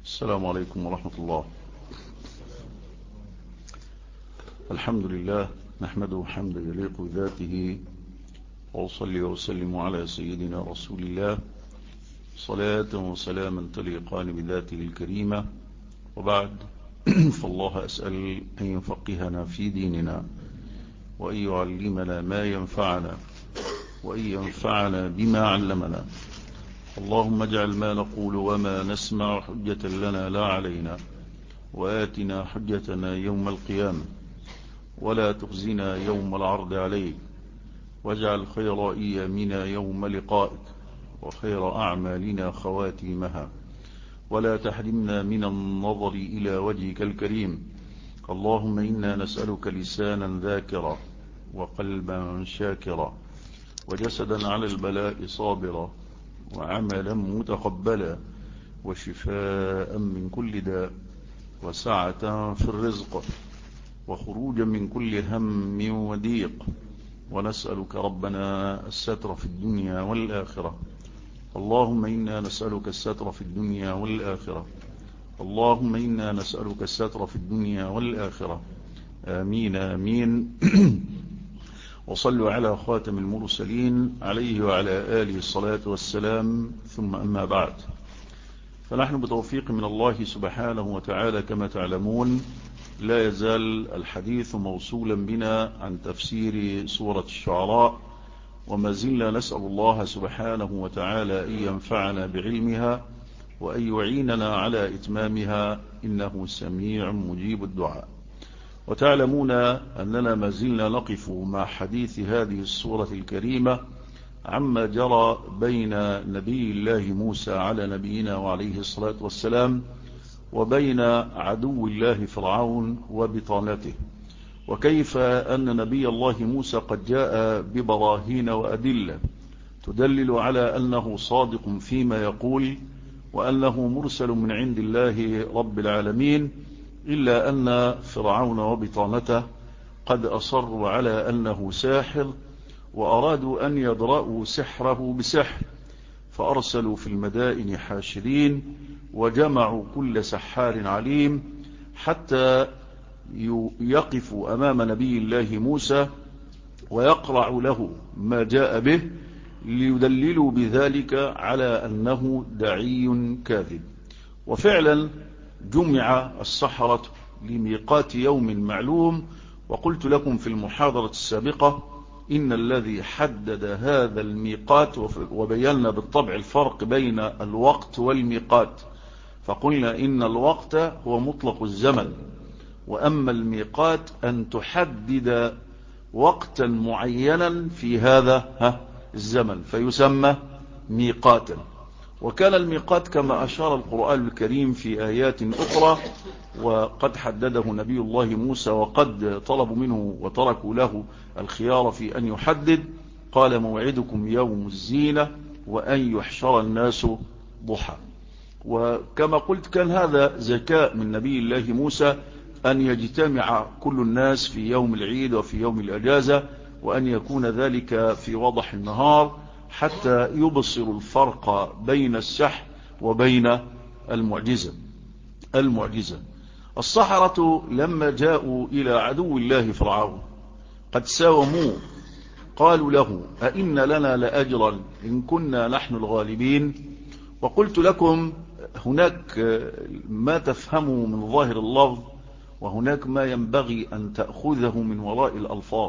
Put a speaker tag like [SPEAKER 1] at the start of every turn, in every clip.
[SPEAKER 1] السلام عليكم ورحمة الله الحمد لله نحمده حمدا يليق بذاته وأصلي وسلم على سيدنا رسول الله صلاة وسلاما تليقان بذاته الكريمة وبعد فالله أسأل أن يفقهنا في ديننا وأن يعلمنا ما ينفعنا وأن ينفعنا بما علمنا اللهم اجعل ما نقول وما نسمع حجة لنا لا علينا وآتنا حجتنا يوم القيامة ولا تخزنا يوم العرض عليك واجعل خير أيامنا يوم لقائك وخير أعمالنا خواتيمها ولا تحرمنا من النظر إلى وجهك الكريم اللهم إنا نسألك لسانا ذاكرا وقلبا شاكرا وجسدا على البلاء صابرا وعملا متقبلا وشفاء من كل داء وسعة في الرزق وخروجا من كل هم وضيق ونسألك ربنا الستر في الدنيا والآخرة اللهم إنا نسألك الستر في الدنيا والآخرة اللهم إنا نسألك الستر في الدنيا والآخرة آمين آمين وصلوا على خاتم المرسلين عليه وعلى آله الصلاة والسلام ثم أما بعد فنحن بتوفيق من الله سبحانه وتعالى كما تعلمون لا يزال الحديث موصولا بنا عن تفسير سورة الشعراء وما زلنا نسأل الله سبحانه وتعالى أن ينفعنا بعلمها وأن يعيننا على إتمامها إنه سميع مجيب الدعاء وتعلمون أننا ما زلنا نقف مع حديث هذه السورة الكريمة عما جرى بين نبي الله موسى على نبينا وعليه الصلاة والسلام وبين عدو الله فرعون وبطانته وكيف أن نبي الله موسى قد جاء ببراهين وأدلة تدلل على أنه صادق فيما يقول وأنه مرسل من عند الله رب العالمين إلا أن فرعون وبطانته قد أصروا على أنه ساحر وأرادوا أن يضرأوا سحره بسحر فأرسلوا في المدائن حاشرين وجمعوا كل سحار عليم حتى يقف أمام نبي الله موسى ويقرع له ما جاء به ليدللوا بذلك على أنه دعي كاذب وفعلا جمع السحرة لميقات يوم معلوم وقلت لكم في المحاضرة السابقة إن الذي حدد هذا الميقات وبينا بالطبع الفرق بين الوقت والميقات فقلنا إن الوقت هو مطلق الزمن وأما الميقات أن تحدد وقتا معينا في هذا الزمن فيسمى ميقاتا وكان الميقات كما أشار القرآن الكريم في آيات أخرى وقد حدده نبي الله موسى وقد طلبوا منه وتركوا له الخيار في أن يحدد قال موعدكم يوم الزينة وأن يحشر الناس ضحى وكما قلت كان هذا ذكاء من نبي الله موسى أن يجتمع كل الناس في يوم العيد وفي يوم الأجازة وأن يكون ذلك في وضح النهار حتى يبصر الفرق بين السحر وبين المعجزة المعجزة الصحرة لما جاءوا إلى عدو الله فرعون قد ساوموه قالوا له أئن لنا لأجرا إن كنا نحن الغالبين وقلت لكم هناك ما تفهموا من ظاهر اللفظ وهناك ما ينبغي أن تأخذه من وراء الألفاظ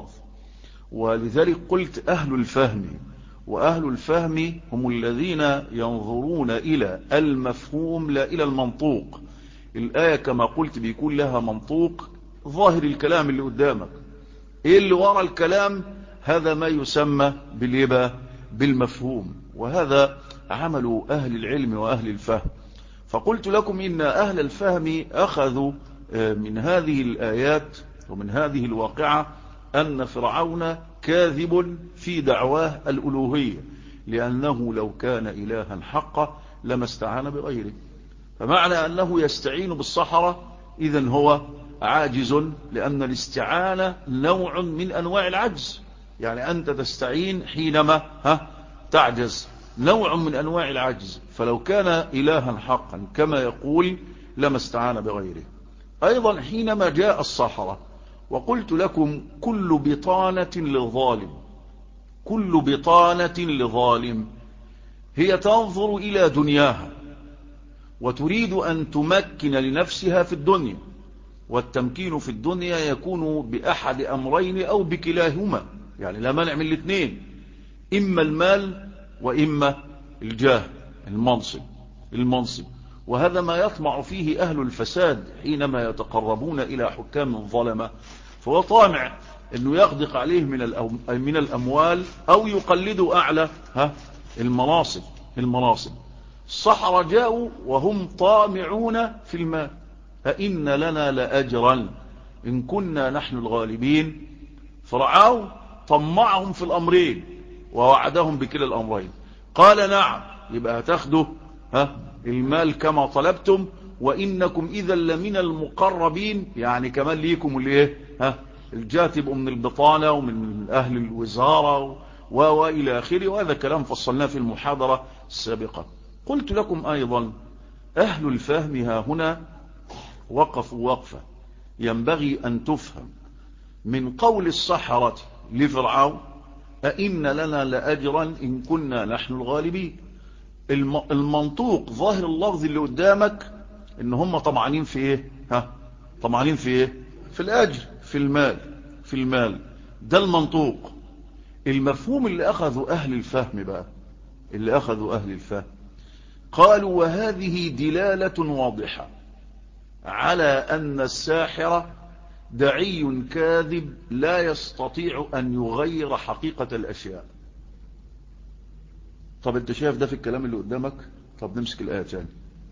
[SPEAKER 1] ولذلك قلت أهل الفهم وأهل الفهم هم الذين ينظرون إلى المفهوم لا إلى المنطوق الآية كما قلت بيكون لها منطوق ظاهر الكلام اللي قدامك إيه اللي وراء الكلام هذا ما يسمى باليبا بالمفهوم وهذا عمل أهل العلم وأهل الفهم فقلت لكم إن أهل الفهم أخذوا من هذه الآيات ومن هذه الواقعة أن فرعون كاذب في دعواه الألوهية لأنه لو كان إلها حقا لما استعان بغيره فمعنى أنه يستعين بالصحراء إذا هو عاجز لأن الاستعانة نوع من أنواع العجز يعني أنت تستعين حينما ها تعجز نوع من أنواع العجز فلو كان إلها حقا كما يقول لما استعان بغيره أيضا حينما جاء الصحراء وقلت لكم كل بطانة لظالم كل بطانة لظالم هي تنظر إلى دنياها وتريد أن تمكن لنفسها في الدنيا والتمكين في الدنيا يكون بأحد أمرين أو بكلاهما يعني لا مانع من الاثنين إما المال وإما الجاه المنصب المنصب وهذا ما يطمع فيه أهل الفساد حينما يتقربون إلى حكام ظلمة فهو طامع أنه يغدق عليه من, من الأموال أو يقلدوا أعلى ها المناصب المناصب الصحراء جاءوا وهم طامعون في المال أئن لنا لأجرا إن كنا نحن الغالبين فرعاوا طمعهم في الأمرين ووعدهم بكلا الأمرين قال نعم يبقى هتاخدوا ها المال كما طلبتم وإنكم إذا لمن المقربين يعني كمان ليكم الايه ها الجاه تبقوا من البطانة ومن أهل الوزارة وإلى آخره وهذا كلام فصلناه في المحاضرة السابقة قلت لكم أيضا أهل الفهم ها هنا وقفوا وقفة ينبغي أن تفهم من قول الصحرة لفرعون أئن لنا لأجرا إن كنا نحن الغالبين المنطوق ظاهر اللفظ اللي قدامك ان هم طمعانين في ايه ها طمعانين في ايه في الاجر في المال في المال ده المنطوق المفهوم اللي اخذوا اهل الفهم بقى اللي اخذوا اهل الفهم قالوا وهذه دلالة واضحة على ان الساحر دعي كاذب لا يستطيع ان يغير حقيقة الاشياء طب انت شايف ده في الكلام اللي قدامك طب نمسك الآية تاني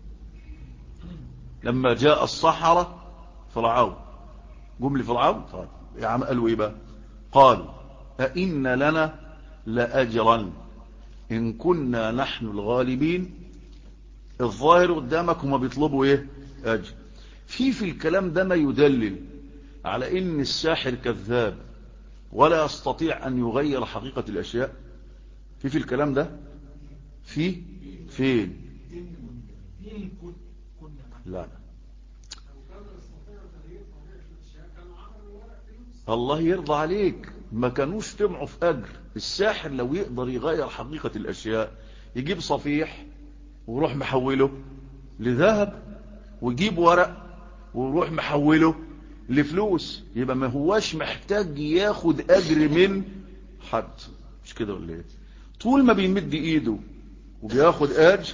[SPEAKER 1] لما جاء الصحراء فرعون جمل فرعون طيب يا عم قالوا ايه بقى قالوا أئن لنا لأجرا إن كنا نحن الغالبين الظاهر قدامك هما بيطلبوا ايه أجر في في الكلام ده ما يدلل على ان الساحر كذاب ولا يستطيع ان يغير حقيقة الاشياء في في الكلام ده في فين لا الله يرضى عليك ما كانوش تمعوا في أجر الساحر لو يقدر يغير حقيقة الأشياء يجيب صفيح ويروح محوله لذهب ويجيب ورق ويروح محوله لفلوس يبقى ما هواش محتاج ياخد أجر من حد مش كده ولا ايه طول ما بيمد ايده وبياخد اجر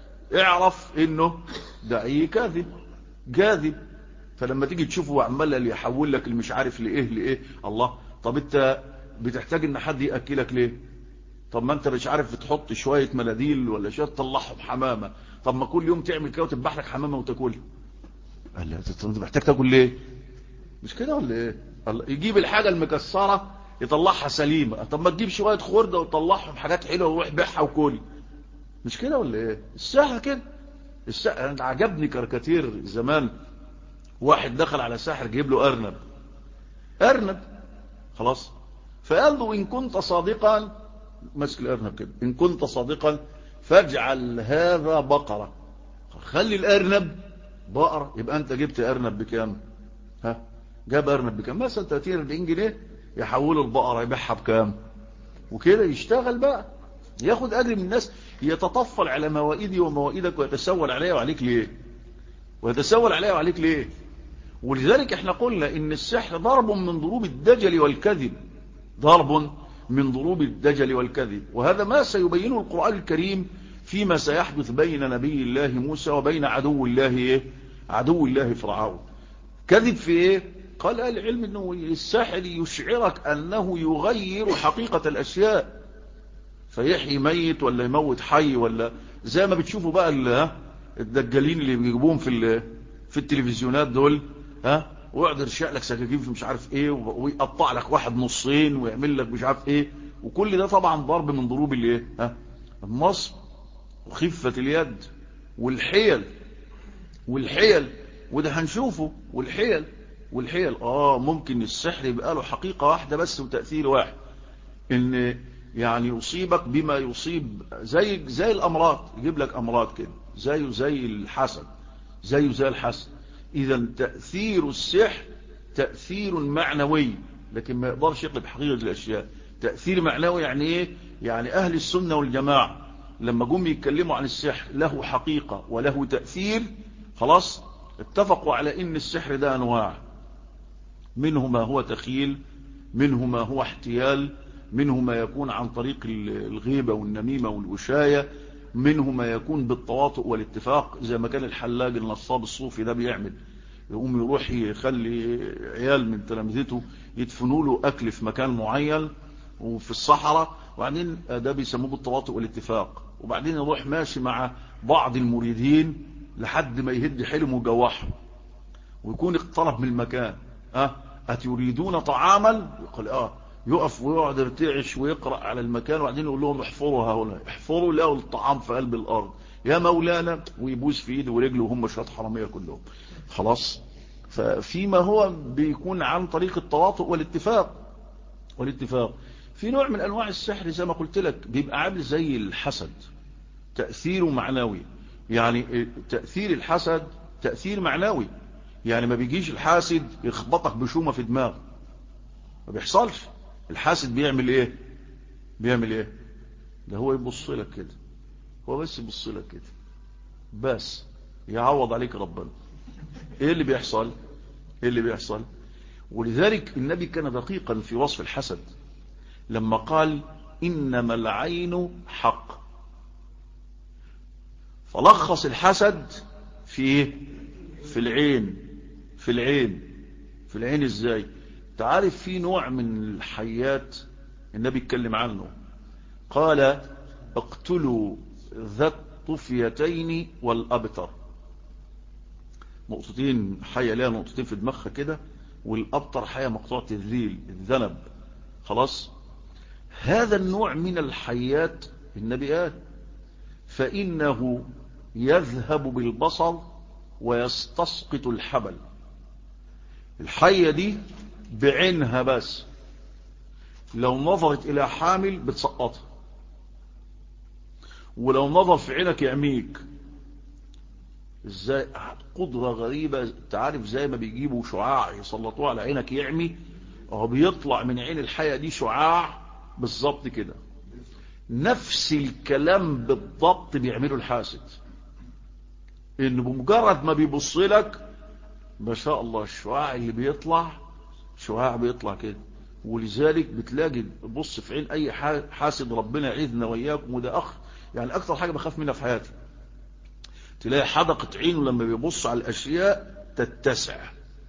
[SPEAKER 1] اعرف انه دعي كاذب جاذب فلما تيجي تشوفه عمال اللي يحول لك اللي مش عارف لايه لايه الله طب انت بتحتاج ان حد ياكلك ليه طب ما انت مش عارف تحط شويه مناديل ولا شويه تطلعهم حمامه طب ما كل يوم تعمل كده وتذبح لك حمامه وتاكلها قال لي انت محتاج تاكل ليه مش كده ولا ايه الله يجيب الحاجه المكسره يطلعها سليمه طب ما تجيب شويه خرده وتطلعهم حاجات حلوه وروح بيعها وكل مش كده ولا ايه الساحر كده الساحر انا عجبني كاريكاتير زمان واحد دخل على ساحر جيب له ارنب ارنب خلاص فقال له ان كنت صادقا ماسك الارنب كده ان كنت صادقا فاجعل هذا بقرة خلي الارنب بقرة يبقى انت جبت ارنب بكام ها جاب ارنب بكام مثلا 30 40 جنيه يحوله البقرة يبيعها بكام وكده يشتغل بقى ياخد اجر من الناس يتطفل على موائدي وموائدك ويتسول عليها وعليك ليه ويتسول عليها وعليك ليه ولذلك احنا قلنا ان السحر ضرب من ضروب الدجل والكذب ضرب من ضروب الدجل والكذب وهذا ما سيبينه القرآن الكريم فيما سيحدث بين نبي الله موسى وبين عدو الله إيه؟ عدو الله فرعون كذب في ايه قال العلم انه الساحر يشعرك انه يغير حقيقة الاشياء فيحيي ميت ولا يموت حي ولا زي ما بتشوفوا بقى الدجالين اللي بيجيبوهم في في التلفزيونات دول ها ويقعد يرشق لك سكاكين في مش عارف ايه ويقطع لك واحد نصين ويعمل لك مش عارف ايه وكل ده طبعا ضرب من ضروب الايه ها النصب وخفة اليد والحيل والحيل وده هنشوفه والحيل والحيل اه ممكن السحر يبقى له حقيقة واحدة بس وتأثير واحد ان يعني يصيبك بما يصيب زي زي الأمراض يجيب لك أمراض كده زيه زي الحسد زيه زي الحسد إذا تأثير السحر تأثير معنوي لكن ما يقدرش يقلب حقيقة الأشياء تأثير معنوي يعني إيه يعني أهل السنة والجماعة لما جم يتكلموا عن السحر له حقيقة وله تأثير خلاص اتفقوا على ان السحر ده انواع منه ما هو تخيل منه ما هو احتيال منه ما يكون عن طريق الغيبة والنميمة والوشاية منه ما يكون بالتواطؤ والاتفاق زي ما كان الحلاج النصاب الصوفي ده بيعمل يقوم يروح يخلي عيال من تلامذته يدفنوا له اكل في مكان معين وفي الصحراء وبعدين ده بيسموه بالتواطؤ والاتفاق وبعدين يروح ماشي مع بعض المريدين لحد ما يهد حلم وجوحهم ويكون اقترب من المكان اه أتريدون طعاما يقول اه يقف ويقعد يرتعش ويقرأ على المكان وبعدين يقول لهم احفروا هؤلاء احفروا لقوا الطعام في قلب الأرض يا مولانا ويبوس في ايده ورجله وهم شويه حراميه كلهم خلاص ففيما هو بيكون عن طريق التواطؤ والاتفاق والاتفاق في نوع من انواع السحر زي ما قلت لك بيبقى عامل زي الحسد تأثيره معنوي يعني تأثير الحسد تأثير معنوي يعني ما بيجيش الحاسد يخبطك بشومة في دماغه ما بيحصلش الحاسد بيعمل ايه بيعمل ايه ده هو يبص لك كده هو بس يبص لك كده بس يعوض عليك ربنا ايه اللي بيحصل ايه اللي بيحصل ولذلك النبي كان دقيقا في وصف الحسد لما قال انما العين حق فلخص الحسد في في العين في العين في العين ازاي تعرف في نوع من الحيات النبي اتكلم عنه قال اقتلوا ذا الطفيتين والابتر نقطتين حية لها نقطتين في دماغها كده والابتر حية مقطوعة الذيل الذنب خلاص هذا النوع من الحيات النبي قال فإنه يذهب بالبصر ويستسقط الحبل الحية دي بعينها بس لو نظرت إلى حامل بتسقطها ولو نظر في عينك يعميك ازاي قدرة غريبة تعرف زي ما بيجيبوا شعاع يسلطوه على عينك يعمي هو بيطلع من عين الحية دي شعاع بالظبط كده نفس الكلام بالضبط بيعمله الحاسد ان بمجرد ما بيبص لك ما شاء الله الشعاع اللي بيطلع شعاع بيطلع كده ولذلك بتلاقي بص في عين اي حاسد ربنا يعيذنا واياكم وده اخ يعني اكتر حاجة بخاف منها في حياتي تلاقي حدقة عينه لما بيبص على الاشياء تتسع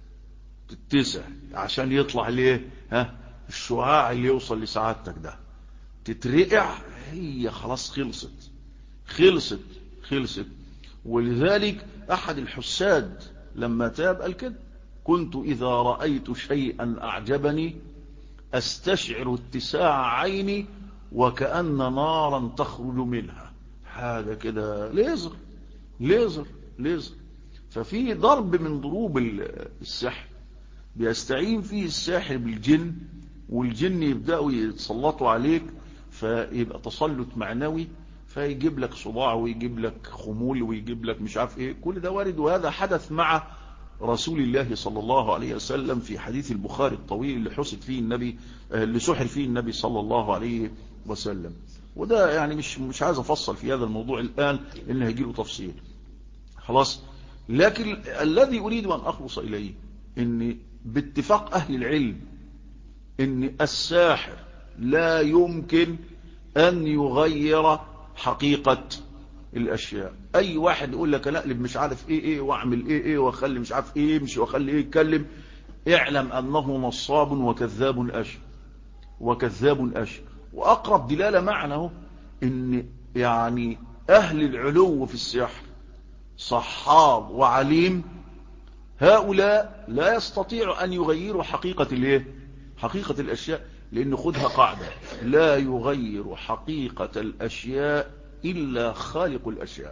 [SPEAKER 1] تتسع عشان يطلع ليه ها الشعاع اللي يوصل لسعادتك ده تترقع هي خلاص خلصت خلصت خلصت ولذلك احد الحساد لما تاب قال كده كنت اذا رأيت شيئا اعجبني استشعر اتساع عيني وكأن نارا تخرج منها حاجة كده ليزر ليزر ليزر ففي ضرب من ضروب السحر بيستعين فيه الساحر بالجن والجن يبدأوا يتسلطوا عليك فيبقى تسلط معنوي فيجيب لك صداع ويجيب لك خمول ويجيب لك مش عارف ايه كل ده وارد وهذا حدث مع رسول الله صلى الله عليه وسلم في حديث البخاري الطويل اللي حسد فيه النبي اللي سحر فيه النبي صلى الله عليه وسلم وده يعني مش مش عايز افصل في هذا الموضوع الان لان هيجي له تفصيل خلاص لكن الذي اريد ان اخلص اليه ان باتفاق اهل العلم ان الساحر لا يمكن ان يغير حقيقة الاشياء اي واحد يقول لك انا اقلب مش عارف ايه ايه واعمل ايه ايه واخلي مش عارف ايه يمشي واخلي ايه يتكلم اعلم انه نصاب وكذاب اشر وكذاب اشر واقرب دلالة معنى ان يعني اهل العلو في السحر صحاب وعليم هؤلاء لا يستطيع ان يغيروا حقيقة الايه حقيقة الاشياء لان خدها قاعدة لا يغير حقيقة الاشياء الا خالق الاشياء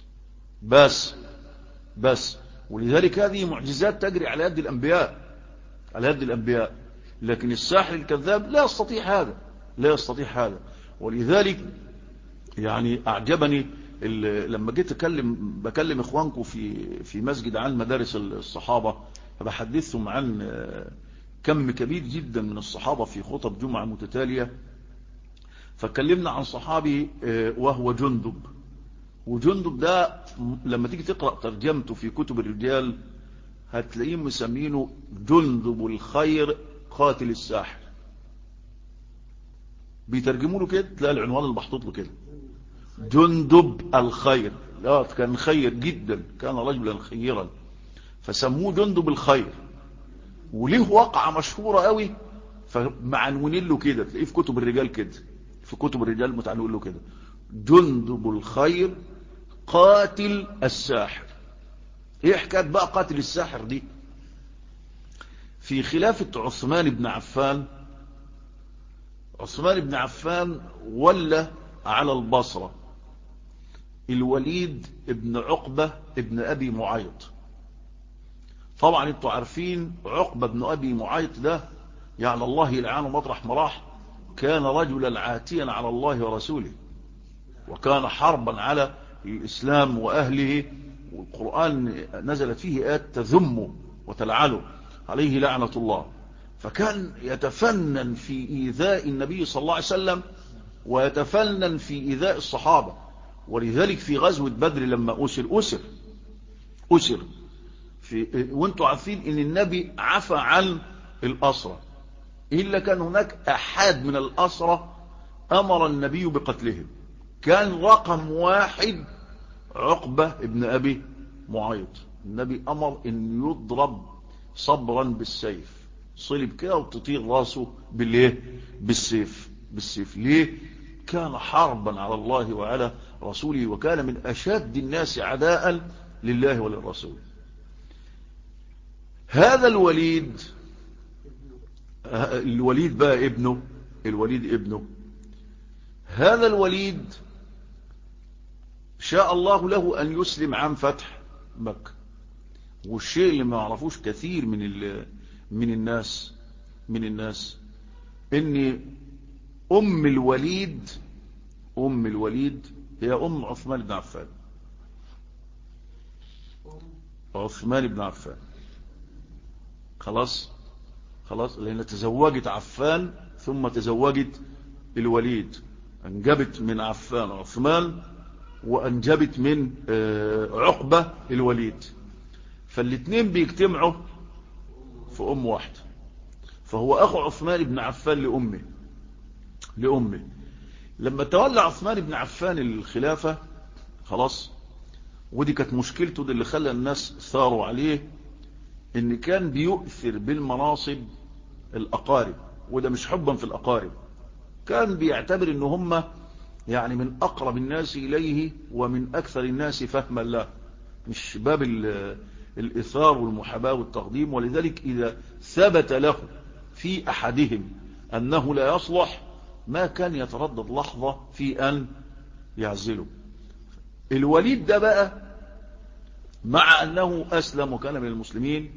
[SPEAKER 1] بس بس ولذلك هذه معجزات تجري على يد الانبياء على يد الانبياء لكن الساحر الكذاب لا يستطيع هذا لا يستطيع هذا ولذلك يعني أعجبني لما جيت أكلم بكلم إخوانكم في في مسجد عن مدارس الصحابة فبحدثهم عن كم كبير جدا من الصحابة في خطب جمعة متتالية فكلمنا عن صحابي وهو جندب وجندب ده لما تيجي تقرأ ترجمته في كتب الرجال هتلاقيه مسمينه جندب الخير قاتل الساحر بيترجموا له كده تلاقي العنوان اللي محطوط له كده جندب الخير لا كان خير جدا كان رجلا خيرا فسموه جندب الخير وليه وقعة مشهورة قوي فمعنونين له كده تلاقيه في كتب الرجال كده في كتب الرجال متعنون له كده جندب الخير قاتل الساحر ايه حكايه بقى قاتل الساحر دي في خلافة عثمان بن عفان عثمان بن عفان ولى على البصرة الوليد ابن عقبة ابن أبي معيط طبعا انتوا عارفين عقبة ابن أبي معيط ده يعني الله يلعنه مطرح مراح كان رجلا عاتيا على الله ورسوله وكان حربا على الإسلام وأهله والقرآن نزلت فيه آيات تذمه وتلعنه عليه لعنة الله فكان يتفنن في إيذاء النبي صلى الله عليه وسلم ويتفنن في إيذاء الصحابة ولذلك في غزوة بدر لما أسر أسر أسر في وانتوا عارفين ان النبي عفى عن الأسرة إلا كان هناك أحد من الأسرة أمر النبي بقتلهم كان رقم واحد عقبة ابن أبي معيط النبي أمر أن يضرب صبرا بالسيف صلب كده وتطير راسه بالايه بالسيف بالسيف ليه كان حربا على الله وعلى رسوله وكان من أشد الناس عداء لله وللرسول هذا الوليد الوليد بقى ابنه الوليد ابنه هذا الوليد شاء الله له أن يسلم عن فتح مكة والشيء اللي ما يعرفوش كثير من من الناس من الناس ان ام الوليد ام الوليد هي ام عثمان بن عفان عثمان بن عفان خلاص خلاص لان تزوجت عفان ثم تزوجت الوليد انجبت من عفان عثمان وانجبت من عقبة الوليد فالاثنين بيجتمعوا في أم واحدة فهو أخو عثمان بن عفان لأمه لأمه لما تولى عثمان بن عفان الخلافة خلاص ودي كانت مشكلته دي اللي خلى الناس ثاروا عليه ان كان بيؤثر بالمناصب الأقارب وده مش حبا في الأقارب كان بيعتبر ان هم يعني من أقرب الناس إليه ومن أكثر الناس فهما له مش باب الإثار والمحاباة والتقديم ولذلك إذا ثبت له في أحدهم أنه لا يصلح ما كان يتردد لحظة في أن يعزله الوليد ده بقى مع أنه أسلم وكان من المسلمين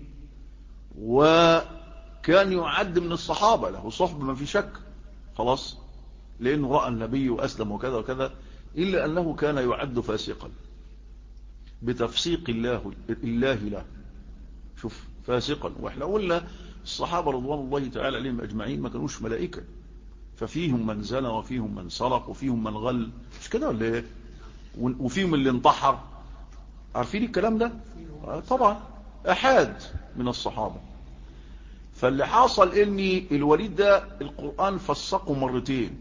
[SPEAKER 1] وكان يعد من الصحابة له صحب ما في شك خلاص لأنه رأى النبي وأسلم وكذا وكذا إلا أنه كان يعد فاسقا بتفسيق الله الله له شوف فاسقا واحنا قلنا الصحابة رضوان الله تعالى عليهم أجمعين ما كانوش ملائكة ففيهم من زنى وفيهم من سرق وفيهم من غل مش كده ولا ايه وفيهم اللي انتحر عارفين الكلام ده طبعا أحد من الصحابة فاللي حاصل ان الوليد ده القرآن فسقه مرتين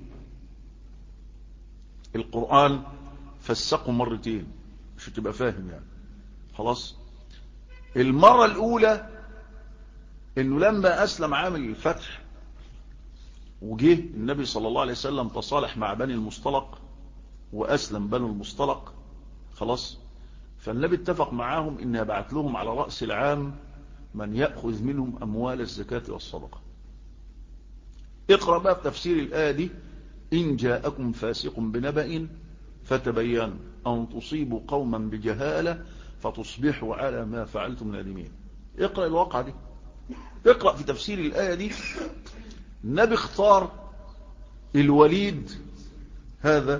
[SPEAKER 1] القرآن فسقه مرتين مش تبقى فاهم يعني خلاص المرة الأولى انه لما أسلم عامل الفتح وجه النبي صلى الله عليه وسلم تصالح مع بني المصطلق وأسلم بني المصطلق خلاص فالنبي اتفق معاهم ان يبعث لهم على رأس العام من يأخذ منهم أموال الزكاة والصدقة اقرأ بقى في تفسير الآية دي إن جاءكم فاسق بنبأ فتبينوا أن تصيبوا قوما بجهالة فتصبحوا على ما فعلتم نادمين اقرأ الواقع دي اقرأ في تفسير الآية دي النبي اختار الوليد هذا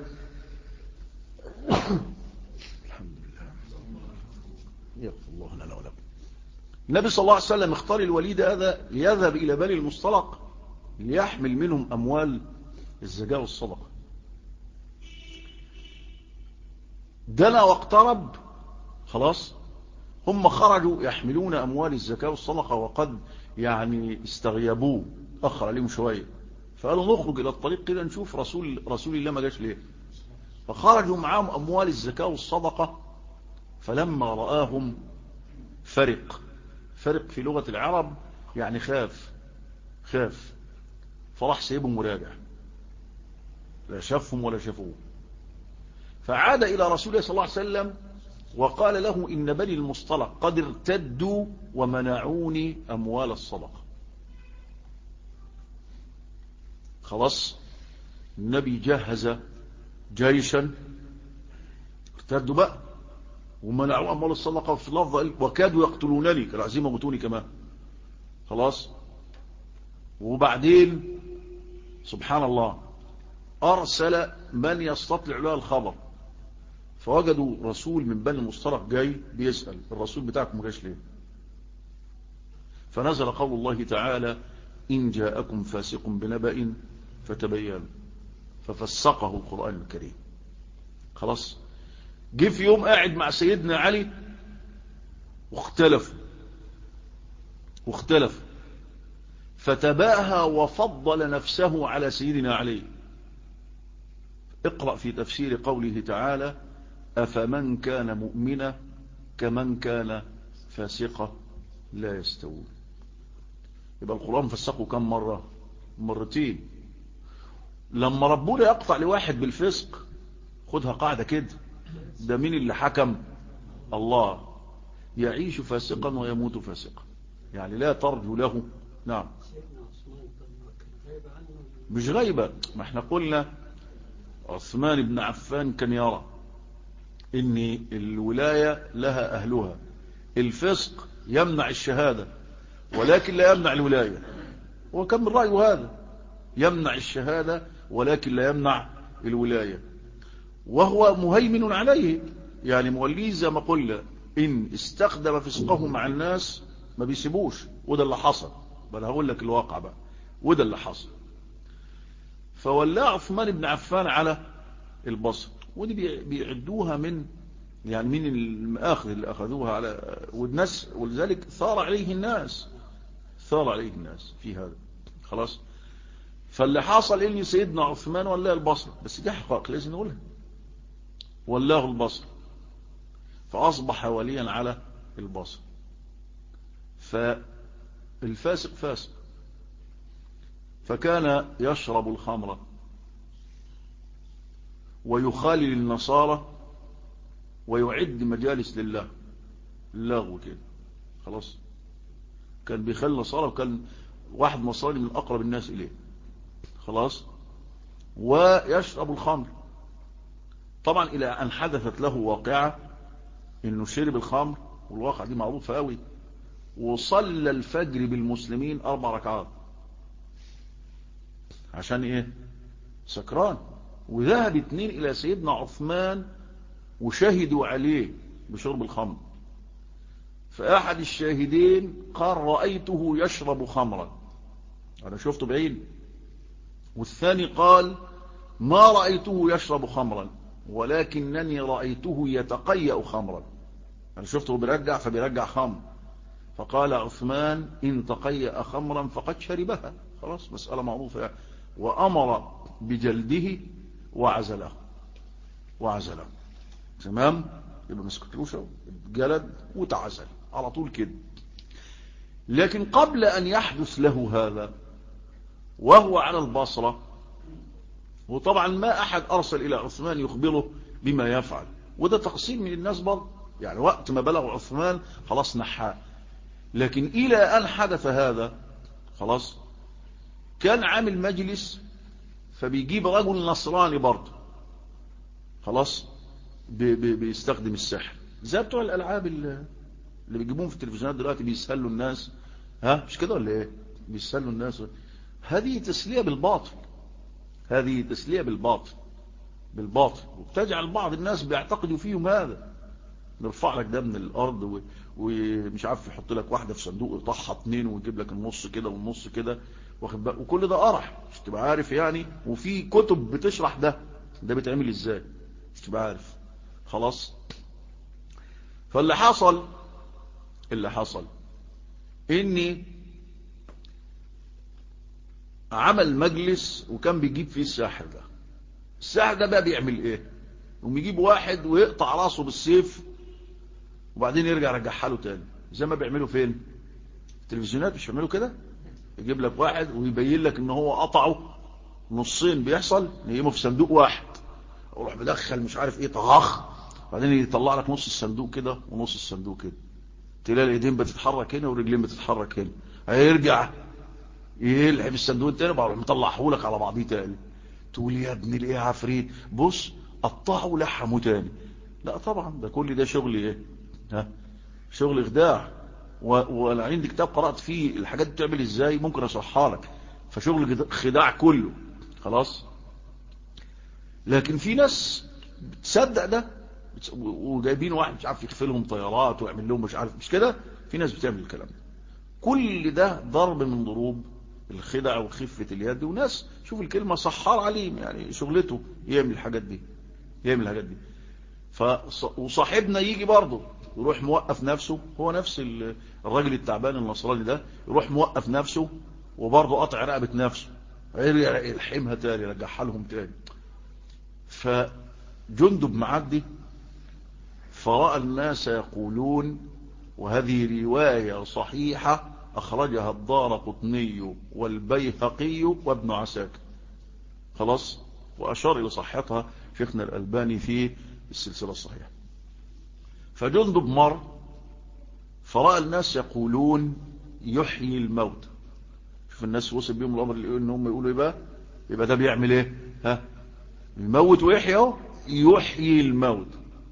[SPEAKER 1] الحمد لله يغفر الله لنا ولكم النبي صلى الله عليه وسلم اختار الوليد هذا ليذهب إلى بني المصطلق ليحمل منهم أموال الزكاة والصدقة دنا واقترب خلاص هم خرجوا يحملون أموال الزكاة والصدقة وقد يعني استغيبوه أخر عليهم شوية فقالوا نخرج إلى الطريق كده نشوف رسول, رسول الله ما جاش ليه فخرجوا معاهم أموال الزكاة والصدقة فلما رآهم فرق فرق في لغة العرب يعني خاف خاف فراح سيبهم وراجع لا شافهم ولا شافوه فعاد إلى رسول الله صلى الله عليه وسلم وقال له إن بني المصطلق قد ارتدوا ومنعوني أموال الصدقة خلاص النبي جهز جيشا ارتدوا بقى ومنعوا أموال الصدقة في اللفظ وكادوا يقتلونني كانوا عايزين يموتوني كمان خلاص وبعدين سبحان الله أرسل من يستطلع له الخبر فوجدوا رسول من بني المصطلق جاي بيسأل الرسول بتاعكم جاش ليه فنزل قول الله تعالى إن جاءكم فاسق بنبأ فتبينوا ففسقه القرآن الكريم خلاص جه في يوم قاعد مع سيدنا علي واختلفوا واختلفوا فتباهى وفضل نفسه على سيدنا علي اقرأ في تفسير قوله تعالى أفمن كان مؤمنا كمن كان فاسقا لا يستوون يبقى القرآن فسقه كم مرة مرتين لما ربنا يقطع لواحد بالفسق خدها قاعدة كده ده مين اللي حكم الله يعيش فاسقا ويموت فاسقا يعني لا ترجو له نعم مش غيبة ما احنا قلنا عثمان بن عفان كان يرى ان الولاية لها اهلها الفسق يمنع الشهادة ولكن لا يمنع الولاية وكم من رأيه هذا يمنع الشهادة ولكن لا يمنع الولاية وهو مهيمن عليه يعني موليه زي ما قلنا إن استخدم فسقه مع الناس ما بيسيبوش وده اللي حصل بل هقول لك الواقع بقى وده اللي حصل فولاه عثمان بن عفان على البصر ودي بيعدوها من يعني من المآخذ اللي أخذوها على والناس ولذلك ثار عليه الناس ثار عليه الناس في هذا خلاص فاللي حصل إن سيدنا عثمان ولاه البصر بس دي حقائق لازم نقولها ولاه البصر فأصبح وليا على البصر فالفاسق فاسق فكان يشرب الخمر ويخالل النصارى ويعد مجالس لله لغو كده خلاص كان بيخلي النصارى وكان واحد نصاري من أقرب الناس إليه خلاص ويشرب الخمر طبعا إلى أن حدثت له واقعة إنه شرب الخمر والواقع دي معروفة قوي وصلى الفجر بالمسلمين أربع ركعات عشان إيه سكران وذهب اتنين إلى سيدنا عثمان وشهدوا عليه بشرب الخمر فأحد الشاهدين قال رأيته يشرب خمرا أنا شفته بعين والثاني قال ما رأيته يشرب خمرا ولكنني رأيته يتقيأ خمرا أنا شفته بيرجع فبيرجع خمر فقال عثمان إن تقيأ خمرا فقد شربها خلاص مسألة معروفة يعني. وأمر بجلده وعزله وعزله تمام يبقى مسكتلوش جلد وتعزل على طول كده لكن قبل أن يحدث له هذا وهو على البصرة وطبعا ما أحد أرسل إلى عثمان يخبره بما يفعل وده تقسيم من الناس برضه يعني وقت ما بلغ عثمان خلاص نحاه لكن إلى أن حدث هذا خلاص كان عامل مجلس فبيجيب رجل نصراني برضه خلاص بي بي بيستخدم السحر زي بتوع الألعاب اللي بيجيبوهم في التلفزيونات دلوقتي بيسهلوا الناس ها مش كده ولا ايه بيسهلوا الناس هذه تسلية بالباطل هذه تسلية بالباطل بالباطل وبتجعل بعض الناس بيعتقدوا فيهم هذا نرفع لك ده من الارض و... ومش عارف يحط لك واحده في صندوق يطحها اتنين ويجيب لك النص كده والنص كده واخد بالك وكل ده قرح مش تبقى عارف يعني وفي كتب بتشرح ده ده بيتعمل ازاي مش تبقى عارف خلاص فاللي حصل اللي حصل اني عمل مجلس وكان بيجيب فيه الساحر ده الساحر ده بقى بيعمل ايه يقوم يجيب واحد ويقطع راسه بالسيف وبعدين يرجع يرجعها له تاني زي ما بيعملوا فين التلفزيونات مش بيعملوا كده يجيب لك واحد ويبين لك ان هو قطعه نصين بيحصل نيمه في صندوق واحد وروح مدخل مش عارف ايه طخ بعدين يطلع لك نص الصندوق كده ونص الصندوق كده تلاقي الايدين بتتحرك هنا والرجلين بتتحرك هنا هيرجع يلعب الصندوق التاني وبعدين مطلعه لك على بعضيه تاني تقول يا ابن الايه عفريت بص قطعه ولحمه تاني لا طبعا ده كل ده شغل ايه ها شغل اخداع وانا عندي كتاب قرات فيه الحاجات دي بتعمل ازاي ممكن اشرحها لك فشغل خداع كله خلاص لكن في ناس بتصدق ده وجايبين واحد مش عارف يخفي لهم طيارات ويعمل لهم مش عارف مش كده في ناس بتعمل الكلام ده كل ده ضرب من ضروب الخدع وخفة اليد وناس شوف الكلمة صحار عليم يعني شغلته يعمل الحاجات دي يعمل الحاجات دي ف وصاحبنا يجي برضه يروح موقف نفسه هو نفس الراجل التعبان النصراني ده يروح موقف نفسه وبرضه قطع رقبة نفسه يلحمها تاني يرجعها لهم تاني فجندب معدي فرأى الناس يقولون وهذه رواية صحيحة أخرجها الدار قطني والبيهقي وابن عساكر خلاص وأشار إلى صحتها شيخنا الألباني في السلسلة الصحيحة فجندب مر فرأى الناس يقولون يحيي الموت شوف الناس وصل بيهم الأمر اللي إنهم يقولوا يبقى يبقى ده بيعمل إيه ها الموت ويحيى يحيي الموت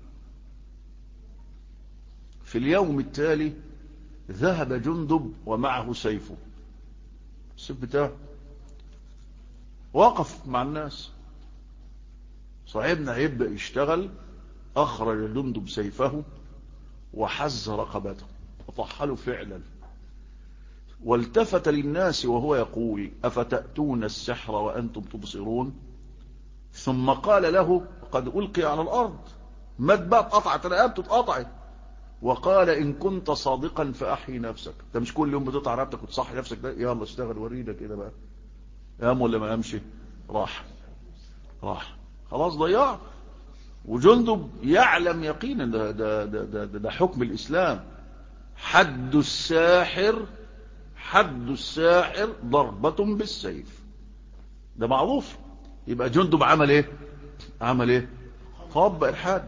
[SPEAKER 1] في اليوم التالي ذهب جندب ومعه سيفه السيف بتاعه وقف مع الناس صاحبنا يبدأ يشتغل أخرج جندب سيفه وحز رقبته وطحله فعلا والتفت للناس وهو يقول أفتأتون السحر وأنتم تبصرون ثم قال له قد ألقي على الأرض مدبات قطعت رقبته اتقطعت وقال إن كنت صادقا فأحيي نفسك انت مش كل يوم بتقطع رقبتك وتصحي نفسك ده يلا اشتغل ورينا كده بقى قام ولا ما قامش راح راح خلاص ضيع وجندب يعلم يقينا ده, ده, ده, ده, ده, ده حكم الإسلام حد الساحر حد الساحر ضربة بالسيف ده معروف يبقى جندب عمل ايه عمل ايه طبق الحد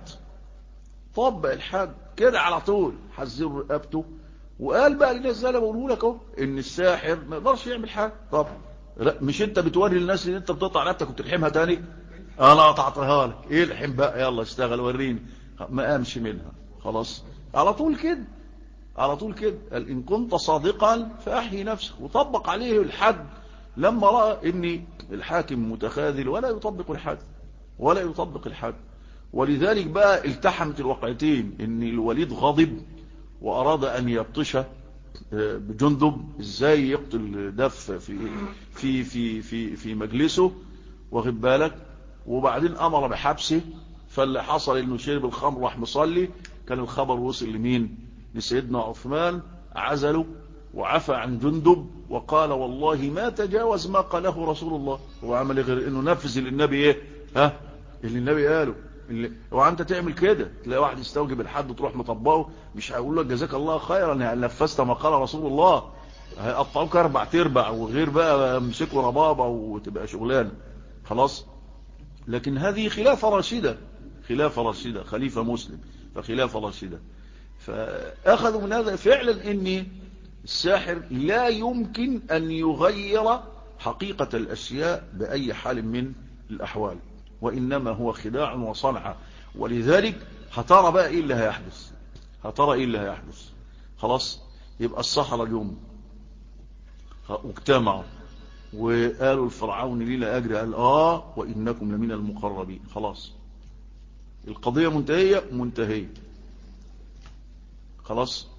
[SPEAKER 1] طبق الحد كده على طول حذر رقبته وقال بقى للناس زي انا بقوله لك اهو ان الساحر ما يقدرش يعمل حاجه طب لا مش انت بتوري الناس ان انت بتقطع رقبتك وبتلحمها تاني انا قطعتها لك ايه الحم بقى يلا اشتغل وريني ما قامش منها خلاص على طول كده على طول كده قال ان كنت صادقا فاحيي نفسك وطبق عليه الحد لما راى ان الحاكم متخاذل ولا يطبق الحد ولا يطبق الحد ولذلك بقى التحمت الواقعتين ان الوليد غضب واراد ان يبطش بجندب ازاي يقتل دف في في في في في مجلسه واخد بالك وبعدين امر بحبسه فاللي حصل انه شرب الخمر راح مصلي كان الخبر وصل لمين لسيدنا عثمان عزله وعفى عن جندب وقال والله ما تجاوز ما قاله رسول الله هو عمل غير انه نفذ اللي النبي ايه ها اللي النبي قاله اللي وانت تعمل كده تلاقي واحد يستوجب الحد وتروح مطبقه مش هيقول لك جزاك الله خيرا يعني نفذت ما قال رسول الله هيقطعوك اربع تربع وغير بقى امسكوا ربابه وتبقى شغلانه خلاص لكن هذه خلافه راشده خلافه راشده خليفه مسلم فخلافه راشده فاخذوا من هذا فعلا ان الساحر لا يمكن ان يغير حقيقه الاشياء باي حال من الاحوال وإنما هو خداع وصنعة ولذلك هترى بقى إيه اللي هيحدث هترى إيه اللي هيحدث خلاص يبقى الصحراء اليوم واجتمعوا وقالوا الفرعون لي لا أجري قال آه وإنكم لمن المقربين خلاص القضية منتهية منتهية خلاص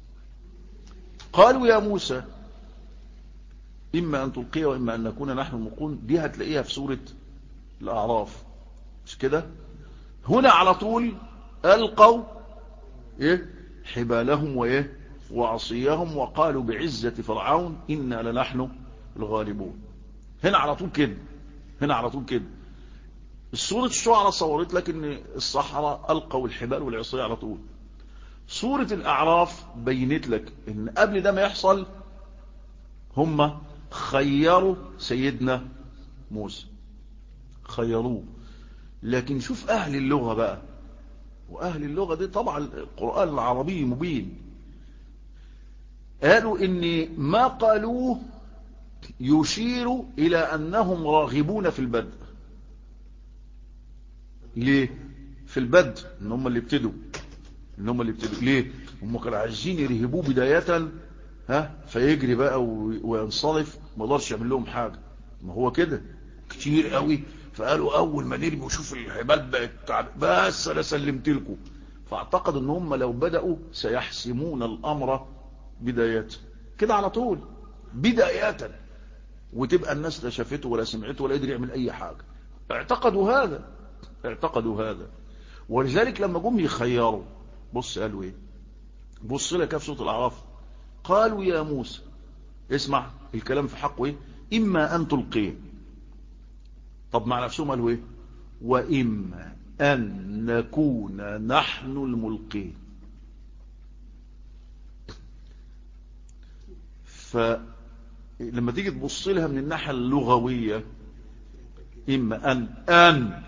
[SPEAKER 1] قالوا يا موسى إما أن تلقي وإما أن نكون نحن الملقون دي هتلاقيها في سورة الأعراف مش كده هنا على طول ألقوا إيه حبالهم وإيه وعصيهم وقالوا بعزة فرعون إنا لنحن الغالبون هنا على طول كده هنا على طول كده السورة الشعراء صورت لك ان الصحراء ألقوا الحبال والعصية على طول سورة الأعراف بينت لك ان قبل ده ما يحصل هم خيروا سيدنا موسى خيروه لكن شوف أهل اللغة بقى وأهل اللغة دي طبعا القرآن العربي مبين قالوا ان ما قالوه يشير إلى أنهم راغبون في البدء ليه في البدء ان هم اللي ابتدوا ان هم اللي ابتدوا ليه هم كانوا عايزين يرهبوه بداية ها فيجري بقى وينصرف ما قدرش يعمل لهم حاجة ما هو كده كتير قوي فقالوا اول ما نرمي وشوف العباد بقت بس انا سلمت لكم فاعتقد ان هم لو بدأوا سيحسمون الامر بداية كده على طول بداية وتبقى الناس لا شافته ولا سمعته ولا يقدر يعمل اي حاجة اعتقدوا هذا اعتقدوا هذا ولذلك لما جم يخيروا بص قالوا ايه بص لك في صوت الاعراف قالوا يا موسى اسمع الكلام في حقه ايه اما ان تلقيه طب مع نفسهم قالوا ايه واما ان نكون نحن الملقين فلما تيجي تبص لها من الناحية اللغوية إما أن أن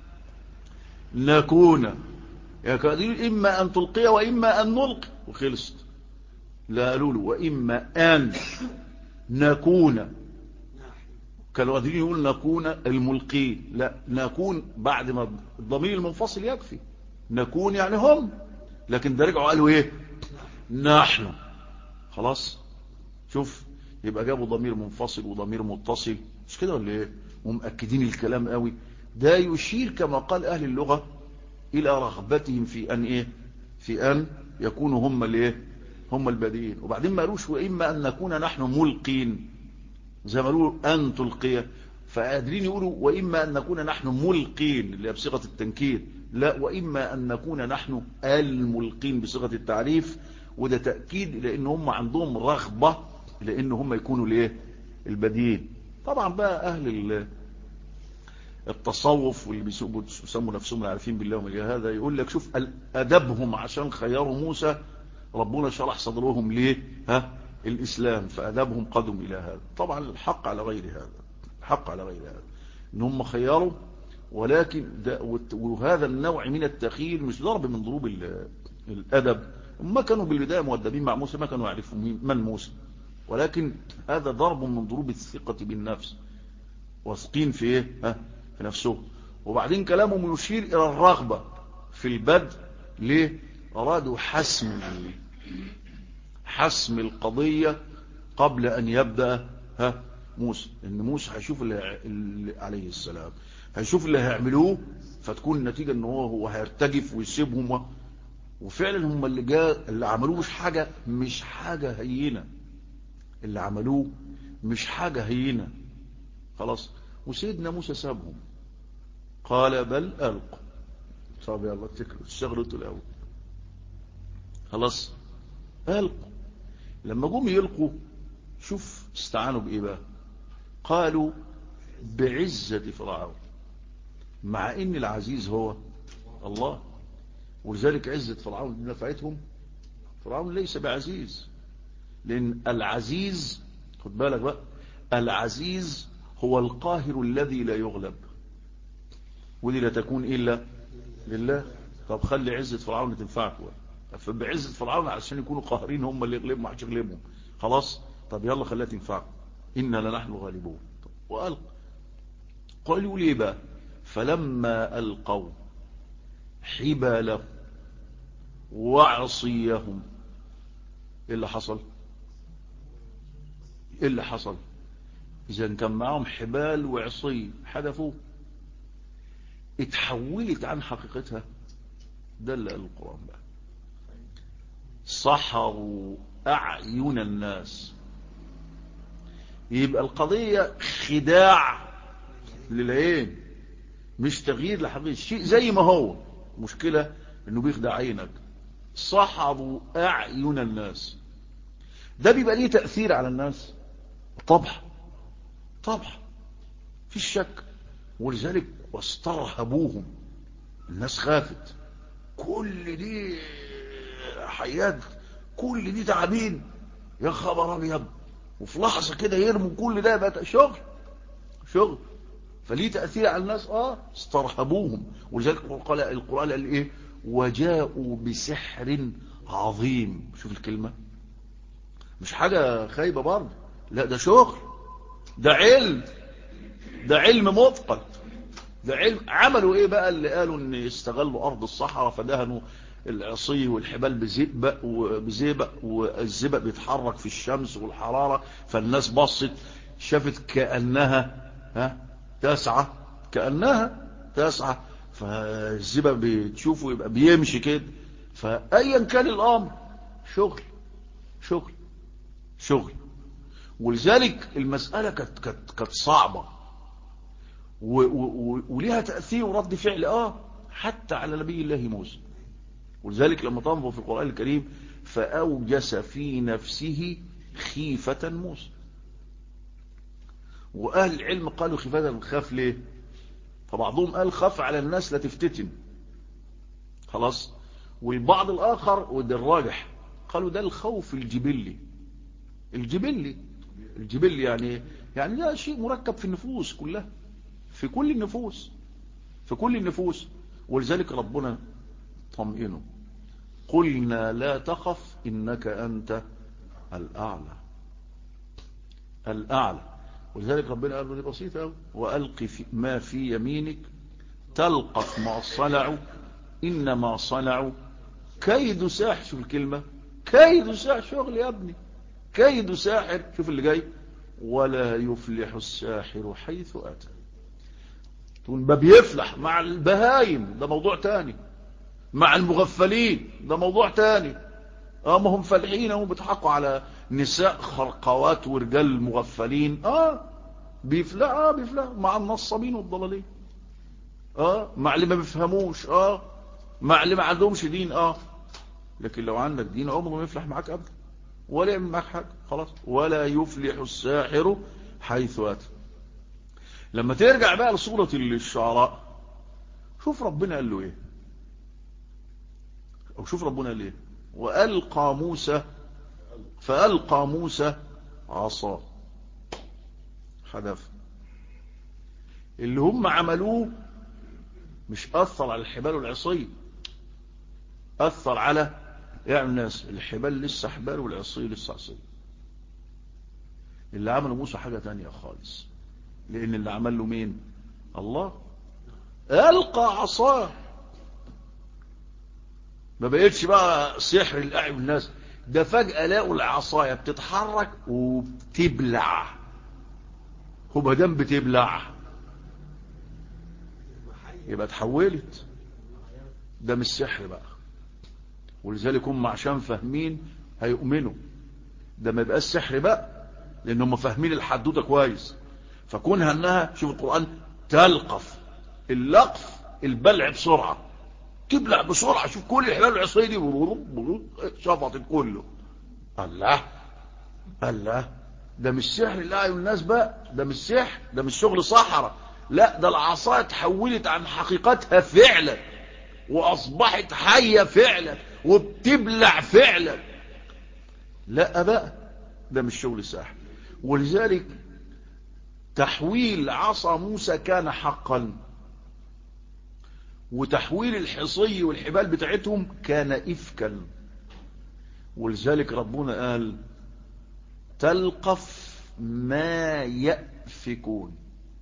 [SPEAKER 1] نكون يا كادير إما أن تلقي وإما أن نلقي وخلصت لا قالوا له وإما أن نكون كانوا قادرين يقول نكون الملقين لا نكون بعد ما الضمير المنفصل يكفي نكون يعني هم لكن ده رجعوا قالوا ايه نحن خلاص شوف يبقى جابوا ضمير منفصل وضمير متصل مش كده ولا ايه ومأكدين الكلام قوي ده يشير كما قال اهل اللغة الى رغبتهم في ان ايه في ان يكونوا هم الايه هم البادئين وبعدين ما قالوش واما ان نكون نحن ملقين زي ما قالوا ان تلقيه فقادرين يقولوا واما ان نكون نحن ملقين اللي هي بصيغه التنكير لا واما ان نكون نحن الملقين بصيغه التعريف وده تاكيد لان هم عندهم رغبه لان هم يكونوا الايه البديل طبعا بقى اهل التصوف واللي بيسموا نفسهم العارفين بالله ومن هذا يقول لك شوف ادبهم عشان خيروا موسى ربنا شرح صدرهم ليه ها الاسلام فادبهم قدم الى هذا طبعا الحق على غير هذا الحق على غير هذا ان هم خيروا ولكن وهذا النوع من التخيير مش ضرب من ضروب الادب ما كانوا بالبدايه مؤدبين مع موسى ما كانوا يعرفوا من موسى ولكن هذا ضرب من ضروب الثقة بالنفس واثقين في ايه ها في نفسه وبعدين كلامهم يشير الى الرغبة في البدء ليه ارادوا حسم حسم القضية قبل ان يبدأ ها موسى ان موسى هيشوف اللي عليه السلام هيشوف اللي هيعملوه فتكون النتيجة ان هو هو هيرتجف ويسيبهم وفعلا هم اللي جاء اللي عملوه مش حاجة مش حاجة هينة اللي عملوه مش حاجة هينة خلاص وسيدنا موسى سابهم قال بل ألقوا طب يلا اتكلوا اشتغلوا الأول خلاص ألقوا لما جم يلقوا شوف استعانوا بإيه بقى قالوا بعزة فرعون مع ان العزيز هو الله ولذلك عزة فرعون دي نفعتهم فرعون ليس بعزيز لأن العزيز خد بالك بقى العزيز هو القاهر الذي لا يغلب ودي لا تكون إلا لله طب خلي عزة فرعون تنفعك فبعزة فرعون عشان يكونوا قاهرين هم اللي يغلبوا ما حدش يغلبهم خلاص طب يلا خليها تنفعك إنا لنحن غالبون وألق قالوا لي بقى فلما ألقوا حبالهم وعصيهم ايه اللي حصل ايه اللي حصل إذا كان معهم حبال وعصي حدفوا اتحولت عن حقيقتها ده اللي قال القرآن بقى سحروا أعين الناس يبقى القضية خداع للعين مش تغيير لحقيقة الشيء زي ما هو مشكلة انه بيخدع عينك سحروا أعين الناس ده بيبقى ليه تأثير على الناس طبعا طبعا في شك ولذلك واسترهبوهم الناس خافت كل دي حيات كل دي تعابين يا خبر ابيض وفي لحظه كده يرموا كل ده بقى شغل شغل فليه تاثير على الناس اه استرهبوهم ولذلك قال القران قال ايه وجاءوا بسحر عظيم شوف الكلمه مش حاجه خايبه برضه لا ده شغل ده علم ده علم متقن ده علم عملوا ايه بقى اللي قالوا ان يستغلوا ارض الصحراء فدهنوا العصي والحبال بزئبق وبزئبق والزئبق بيتحرك في الشمس والحرارة فالناس بصت شافت كأنها ها تسعى كأنها تسعى فالزئبق بتشوفه يبقى بيمشي كده فأيا كان الأمر شغل شغل شغل ولذلك المسألة كانت كانت كانت صعبة وليها تأثير ورد فعل اه حتى على نبي الله موسى ولذلك لما تنظر في القرآن الكريم فأوجس في نفسه خيفة موسى وأهل العلم قالوا خيفة خاف ليه فبعضهم قال خاف على الناس لا تفتتن خلاص والبعض الآخر وده الراجح قالوا ده الخوف الجبلي الجبلي الجبلي يعني يعني ده شيء مركب في النفوس كلها في كل النفوس في كل النفوس ولذلك ربنا طمئنه قلنا لا تخف إنك أنت الأعلى الأعلى ولذلك ربنا قال له دي بسيطة وألق في ما في يمينك تلقف ما صنعوا إنما صنعوا كيد ساحر شوف الكلمة كيد ساحر شغل يا ابني كيد ساحر شوف اللي جاي ولا يفلح الساحر حيث أتى تقول ما بيفلح مع البهايم ده موضوع تاني مع المغفلين ده موضوع تاني اه ما هم فالحين هم بيضحكوا على نساء خرقوات ورجال مغفلين اه بيفلح اه بيفلح مع النصابين والضلالين اه مع اللي ما بيفهموش اه مع اللي ما عندهمش دين اه لكن لو عندك دين عمره ما يفلح معاك ابدا ولا يعمل معاك حاجه خلاص ولا يفلح الساحر حيث اتى لما ترجع بقى لصورة الشعراء شوف ربنا قال له ايه او شوف ربنا قال ايه وألقى موسى فألقى موسى عصا حدث اللي هم عملوه مش أثر على الحبال والعصي أثر على يعني الناس الحبال لسه حبال والعصي لسه عصي اللي عمله موسى حاجة تانية خالص لأن اللي عمل له مين الله ألقى عصاه ما بقيتش بقى سحر الأعين الناس ده فجأة لقوا العصاية بتتحرك وبتبلع هو مدام بتبلع يبقى اتحولت ده مش سحر بقى ولذلك هم عشان فاهمين هيؤمنوا ده ما يبقاش سحر بقى لان هم فاهمين الحدوته كويس فكونها انها شوف القرآن تلقف اللقف البلع بسرعة تبلع بسرعة شوف كل الحلال العصرية دي شفطت كله الله الله ده مش سحر لا الناس بقى ده مش سحر ده مش شغل صحراء لا ده العصاية تحولت عن حقيقتها فعلا واصبحت حية فعلا وبتبلع فعلا لا بقى ده مش شغل سحر ولذلك تحويل عصا موسى كان حقا وتحويل الحصي والحبال بتاعتهم كان إفكا ولذلك ربنا قال تلقف ما يأفكون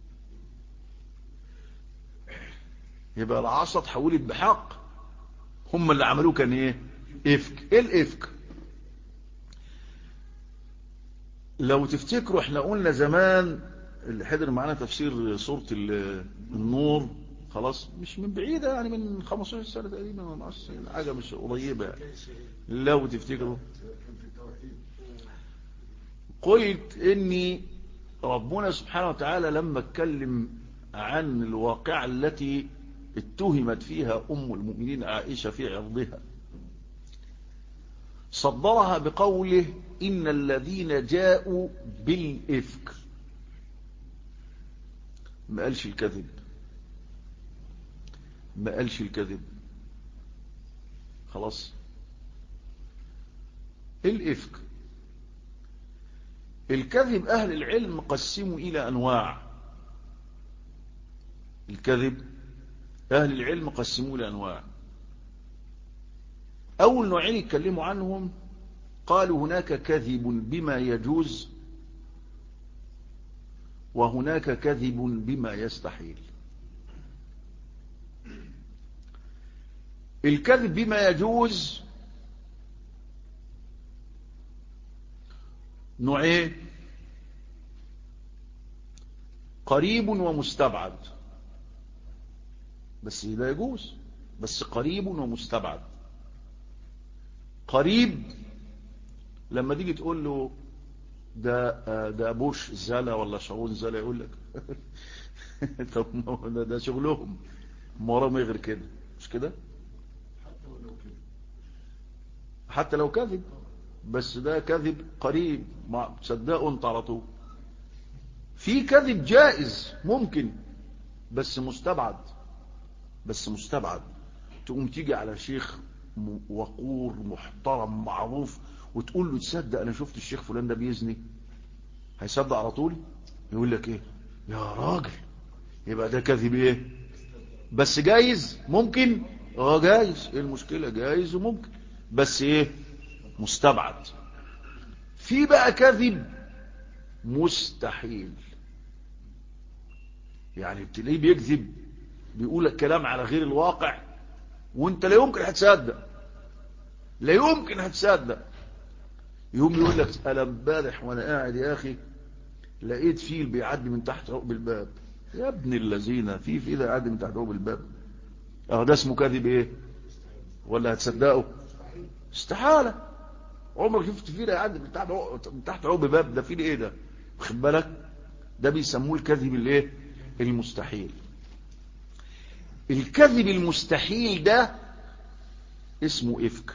[SPEAKER 1] يبقى العصا تحولت بحق هم اللي عملوه كان ايه افك ايه الافك لو تفتكروا احنا قلنا زمان اللي حضر معانا تفسير سورة النور خلاص مش من بعيدة يعني من 15 سنة تقريبا من 10 سنة حاجة مش قريبة يعني. لو تفتكروا قلت اني ربنا سبحانه وتعالى لما اتكلم عن الواقعة التي اتهمت فيها ام المؤمنين عائشة في عرضها صدرها بقوله إن الذين جاءوا بالإفك ما قالش الكذب ما قالش الكذب خلاص الإفك الكذب أهل العلم قسموا إلى أنواع الكذب أهل العلم قسموا إلى أنواع أول نوعين يتكلموا عنهم قالوا هناك كذب بما يجوز وهناك كذب بما يستحيل الكذب بما يجوز نوعين قريب ومستبعد بس لا يجوز بس قريب ومستبعد قريب لما تيجي تقول له ده ده بوش زلا ولا شعون زلا يقول لك طب ده, ده شغلهم ما وراهم غير كده مش كده حتى لو كذب بس ده كذب قريب ما تصدقوا انت على طول في كذب جائز ممكن بس مستبعد بس مستبعد تقوم تيجي على شيخ وقور محترم معروف وتقول له تصدق انا شفت الشيخ فلان ده بيزني هيصدق على طول يقول لك ايه يا راجل يبقى ده كذب ايه بس جايز ممكن اه جايز ايه المشكلة جايز وممكن بس ايه مستبعد في بقى كذب مستحيل يعني بتلاقيه بيكذب بيقول لك كلام على غير الواقع وانت لا يمكن هتصدق لا يمكن هتصدق يوم يقول لك انا امبارح وانا قاعد يا اخي لقيت فيل بيعدي من تحت عقب الباب يا ابن الذين في فيل يعدي من تحت عقب الباب اه ده اسمه كذب ايه ولا هتصدقه استحاله عمرك شفت فيل يعدي من تحت من تحت عقب الباب ده فيل ايه ده واخد بالك ده بيسموه الكذب الايه المستحيل الكذب المستحيل ده اسمه افك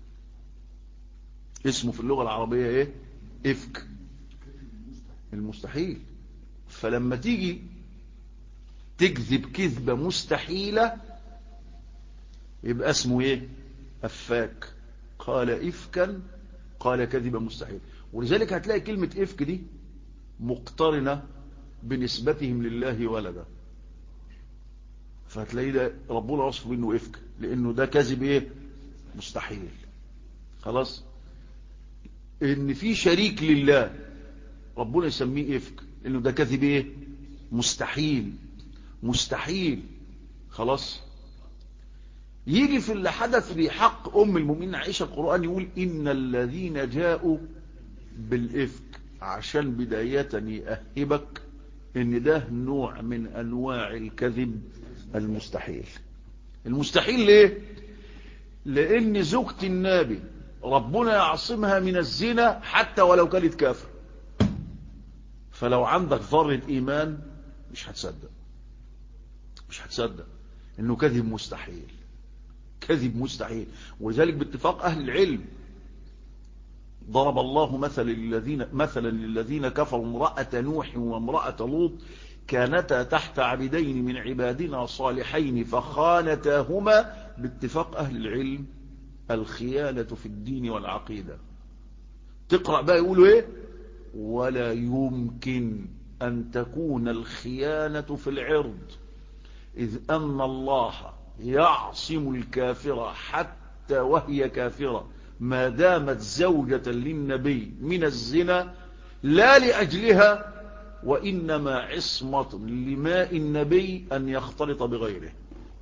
[SPEAKER 1] اسمه في اللغة العربية ايه افك المستحيل فلما تيجي تكذب كذبة مستحيلة يبقى اسمه ايه افاك قال افكا قال كذبة مستحيل ولذلك هتلاقي كلمة افك دي مقترنة بنسبتهم لله ولدا فهتلاقي ده ربنا وصف انه افك لانه ده كذب ايه مستحيل خلاص ان في شريك لله ربنا يسميه افك انه ده كذب ايه مستحيل مستحيل خلاص يجي في اللي حدث في حق ام المؤمنين عائشه القران يقول ان الذين جاءوا بالافك عشان بدايه يأهبك ان ده نوع من انواع الكذب المستحيل المستحيل ليه لان زوجة النبي ربنا يعصمها من الزنا حتى ولو كانت كافر فلو عندك ذرة ايمان مش هتصدق مش هتصدق انه كذب مستحيل كذب مستحيل ولذلك باتفاق اهل العلم ضرب الله مثل للذين مثلا للذين كفروا امرأة نوح وامرأة لوط كانتا تحت عبدين من عبادنا صالحين فخانتاهما باتفاق أهل العلم الخيانة في الدين والعقيدة تقرأ بقى يقولوا ايه ولا يمكن أن تكون الخيانة في العرض إذ أن الله يعصم الكافرة حتى وهي كافرة ما دامت زوجة للنبي من الزنا لا لأجلها وإنما عصمة لماء النبي أن يختلط بغيره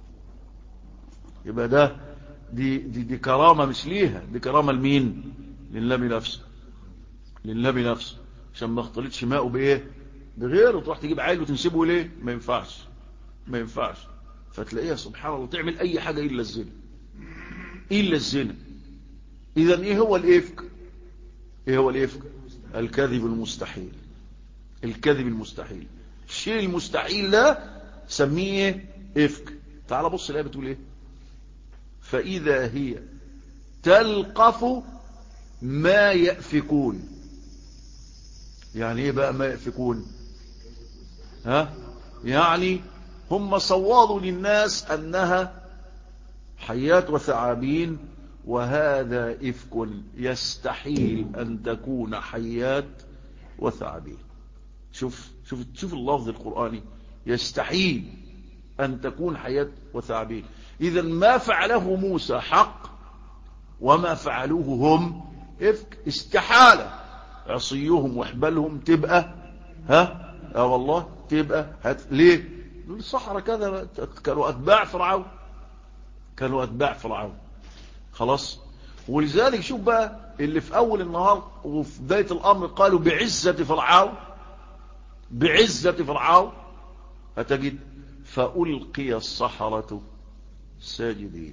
[SPEAKER 1] يبقى ده دي, دي, دي كرامة مش ليها دي كرامة لمين للنبي نفسه للنبي نفسه عشان ما اختلطش ماءه بايه بغيره تروح تجيب عيل وتنسبه ليه ما ينفعش ما ينفعش فتلاقيها سبحان الله تعمل اي حاجة الا الزنا الا الزنا اذا ايه هو الافك ايه هو الافك الكذب المستحيل الكذب المستحيل الشيء المستحيل ده سميه افك تعال بص الايه بتقول ايه فاذا هي تلقف ما يأفكون يعني ايه بقى ما يأفكون ها يعني هم صوادوا للناس انها حيات وثعابين وهذا إفك يستحيل أن تكون حيات وثعابين شوف شوف شوف اللفظ القرآني يستحيل أن تكون حيات وثعابين إذا ما فعله موسى حق وما فعلوه هم إفك استحالة عصيهم وحبلهم تبقى ها اه والله تبقى هت... ليه الصحراء كذا كانوا أتباع فرعون كانوا أتباع فرعون خلاص ولذلك شوف بقى اللي في أول النهار وفي بداية الأمر قالوا بعزة فرعون بعزة فرعون هتجد فألقي الصحرة ساجدين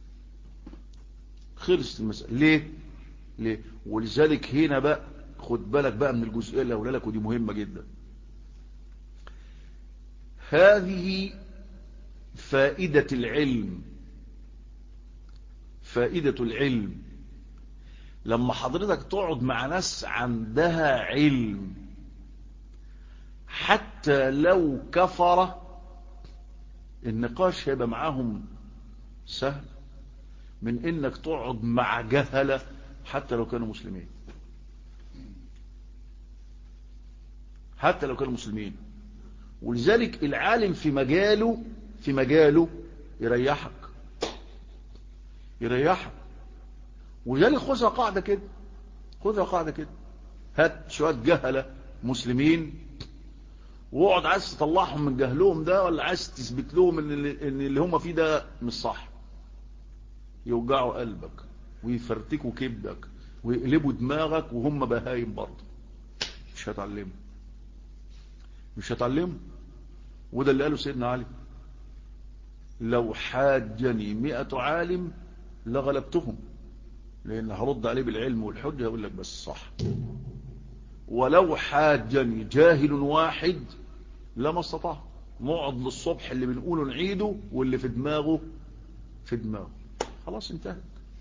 [SPEAKER 1] خلصت المسألة ليه ليه ولذلك هنا بقى خد بالك بقى من الجزئية اللي هقولها لك ودي مهمة جدا هذه فائدة العلم فائدة العلم لما حضرتك تقعد مع ناس عندها علم حتى لو كفر النقاش هيبقى معاهم سهل من انك تقعد مع جهلة حتى لو كانوا مسلمين حتى لو كانوا مسلمين ولذلك العالم في مجاله في مجاله يريحك يريحك ولذلك خذها قاعدة كده خذها قاعدة كده هات شوية جهلة مسلمين واقعد عايز تطلعهم من جهلهم ده ولا عايز تثبت لهم ان اللي, إن اللي هم فيه ده مش صح يوجعوا قلبك ويفرتكوا كبدك ويقلبوا دماغك وهم بهايم برضه مش هتعلموا مش هتعلموا وده اللي قاله سيدنا علي لو حاجني مئة عالم لغلبتهم لان هرد عليه بالعلم والحجة يقول لك بس صح ولو حاجني جاهل واحد لما استطاع نقعد للصبح اللي بنقوله نعيده واللي في دماغه في دماغه خلاص انتهت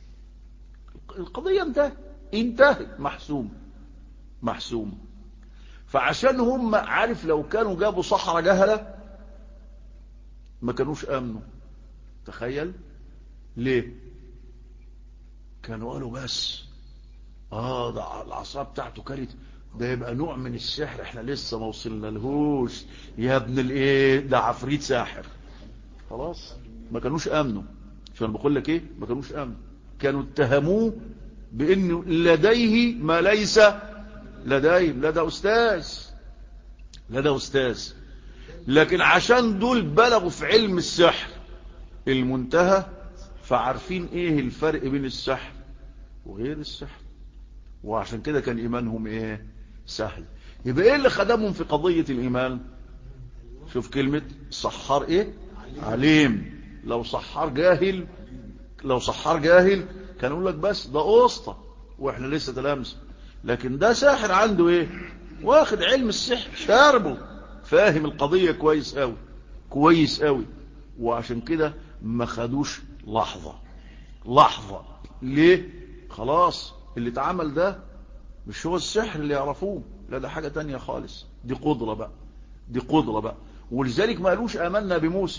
[SPEAKER 1] القضية انتهت انتهت محسوم محسوم فعشان هم عارف لو كانوا جابوا صحراء جهلة ما كانوش امنوا تخيل ليه كانوا قالوا بس اه ده العصا بتاعته كانت ده يبقى نوع من السحر احنا لسه ما وصلنا لهوش يا ابن الايه ده عفريت ساحر خلاص ما كانوش امنوا عشان بقول لك ايه ما كانوش امنوا كانوا اتهموه بانه لديه ما ليس لديهم لدى استاذ لدى استاذ لكن عشان دول بلغوا في علم السحر المنتهى فعارفين ايه الفرق بين السحر وغير السحر وعشان كده كان ايمانهم ايه سهل يبقى ايه اللي خدمهم في قضية الايمان شوف كلمة صحار ايه عليم لو صحار جاهل لو صحار جاهل كان يقول لك بس ده اسطى واحنا لسه تلامس لكن ده ساحر عنده ايه واخد علم السحر شاربه فاهم القضية كويس قوي كويس قوي وعشان كده ما خدوش لحظة لحظة ليه خلاص اللي اتعمل ده مش هو السحر اللي يعرفوه لا ده حاجة تانية خالص دي قدرة بقى دي قدرة بقى ولذلك ما قالوش آمنا بموسى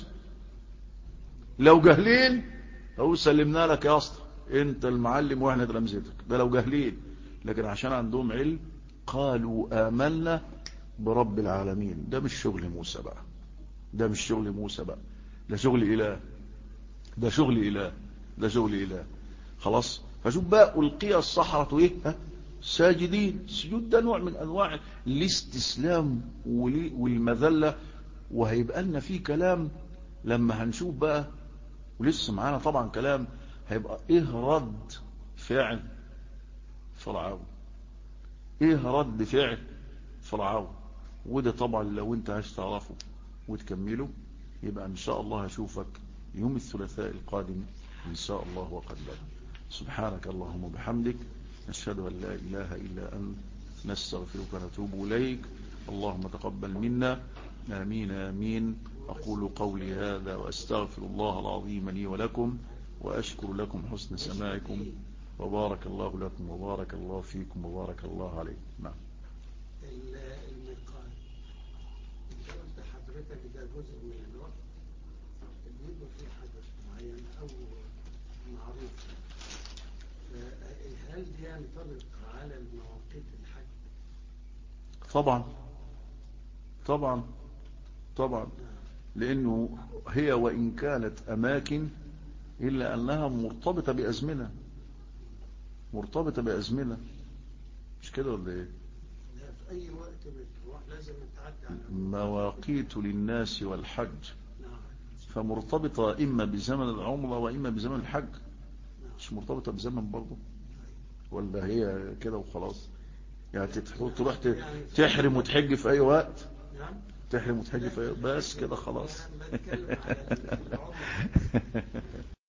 [SPEAKER 1] لو جهلين هو سلمنا لك يا اسطى انت المعلم واحنا تلامذتك ده لو جهلين لكن عشان عندهم علم قالوا آمنا برب العالمين ده مش شغل موسى بقى ده مش شغل موسى بقى ده شغل إله ده شغل إله ده شغل إله خلاص فشوف بقى ألقي الصحرة إيه ها؟ ساجدين السجود ده نوع من أنواع الاستسلام والمذلة وهيبقى لنا فيه كلام لما هنشوف بقى ولسه معانا طبعا كلام هيبقى ايه رد فعل فرعون ايه رد فعل فرعون وده طبعا لو انت عايز تعرفه وتكمله يبقى ان شاء الله هشوفك يوم الثلاثاء القادم ان شاء الله وقد لنا سبحانك اللهم وبحمدك نشهد ان لا اله الا انت نستغفرك ونتوب اليك اللهم تقبل منا آمين آمين أقول قولي هذا وأستغفر الله العظيم لي ولكم وأشكر لكم حسن سماعكم وبارك الله لكم وبارك الله فيكم وبارك الله عليكم نعم
[SPEAKER 2] الميقات انت قلت حضرتك ده جزء من الوقت بيبقى فيه حدث معين او معروف هل دي ينطبق على المواقيت الحج
[SPEAKER 1] طبعا طبعا طبعا لأنه هي وإن كانت أماكن إلا أنها مرتبطة بأزمنة مرتبطة بأزمنة مش كده ولا إيه
[SPEAKER 2] لا في اي وقت بتروح لازم تعدي على
[SPEAKER 1] مواقيت للناس والحج
[SPEAKER 2] نعم
[SPEAKER 1] فمرتبطة إما بزمن العمرة وإما بزمن الحج
[SPEAKER 2] نعم
[SPEAKER 1] مش مرتبطة بزمن برضه ولا هي كده وخلاص يعني تتح- تروح ت- تحرم وتحج في أي وقت
[SPEAKER 2] نعم
[SPEAKER 1] تحرم وتحج في أي وقت بس كده خلاص
[SPEAKER 2] أنا بتكلم على